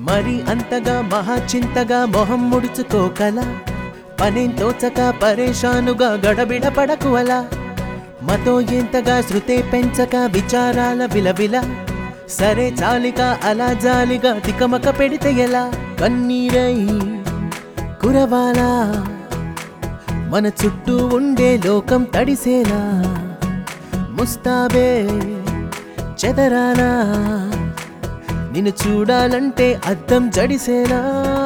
మరి అంతగా మహా చింతగా మొహం ముడుచుకోకల పనేం తోచక పరేషానుగా గడబిడ పడకు అలా మతో ఎంతగా శృతే పెంచక విచారాల విలవిల సరే చాలిక అలా జాలిగా తికమక పెడితే ఎలా కన్నీరై కురవాలా మన చుట్టూ ఉండే లోకం తడిసేలా ముస్తాబే చెదరాలా నిన్ను చూడాలంటే అద్దం జడిసేలా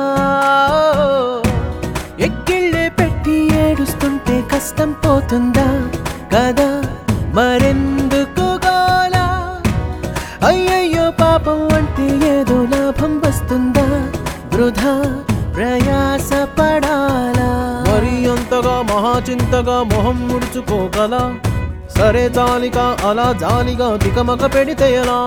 ఎక్కిళ్ళే పెట్టి ఏడుస్తుంటే కష్టం పోతుందా కదా మరెందుకు గోలా అయ్యయ్యో పాపం అంటే ఏదో లాభం వస్తుందా వృధా ప్రయాస పడాలా మరి అంతగా మహాచింతగా మొహం ముడుచుకోగల సరే జాలిగా అలా జాలిగా తికమక పెడితే ఎలా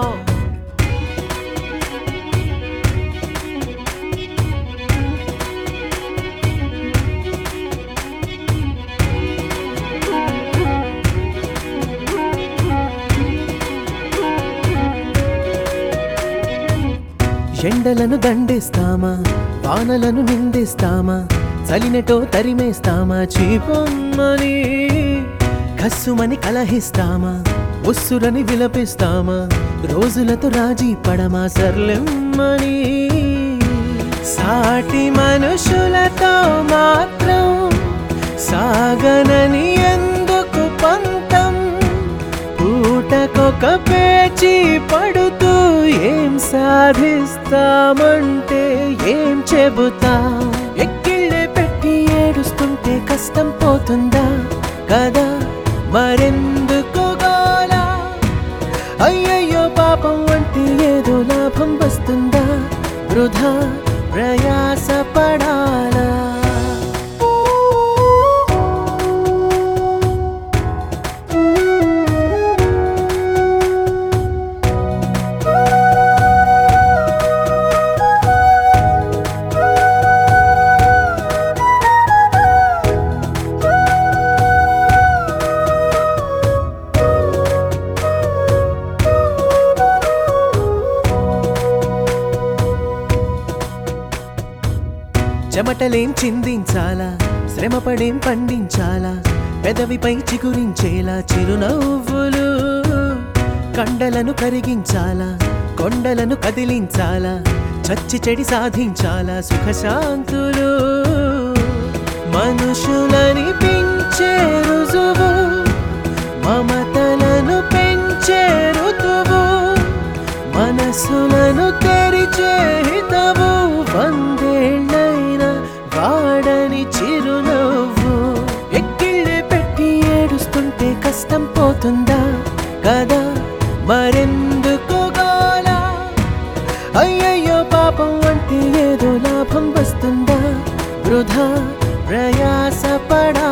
ఎండలను దండేస్తామా వానలను నిందిస్తామా చలినటో తరిమేస్తామా చీపమ్మని కస్సుమని కలహిస్తామా ఉస్సురని విలపిస్తామా రోజులతో రాజీ పడమా సర్లెమ్మని సాటి మనుషులతో మాత్రం సాగనని ఎందుకు పంతం పూటకొక పేచి పడుతూ ఏం సాధిస్తామంటే ఏం చెబుతా ఎక్కిళ్ళే పెట్టి ఏడుస్తుంటే కష్టం పోతుందా కదా మరెందుకు గోలా అయ్యయ్యో పాపం అంటే ఏదో లాభం వస్తుందా వృధా ప్రయాస పడాలా చెమటలేం చిందించాలా శ్రమపడేం పండించాలా పెదవిపై చిగురించేలా చిరునవ్వులు కండలను కరిగించాలా కొండలను కదిలించాలా చచ్చి చెడి సాధించాలా సుఖశాంతులు మనుషులని పెంచే రుజువు మమతలను పెంచే ఋతువు మనసులను తెరిచే హితవు వందేళ్ళైన వాడని చిరునవ్వు ఎక్కిళ్ళే పెట్టి ఏడుస్తుంటే కష్టం పోతుందా కదా మరెందుకు గోలా అయ్యయ్యో పాపం అంటే ఏదో లాభం వస్తుందా వృధా ప్రయాస పడా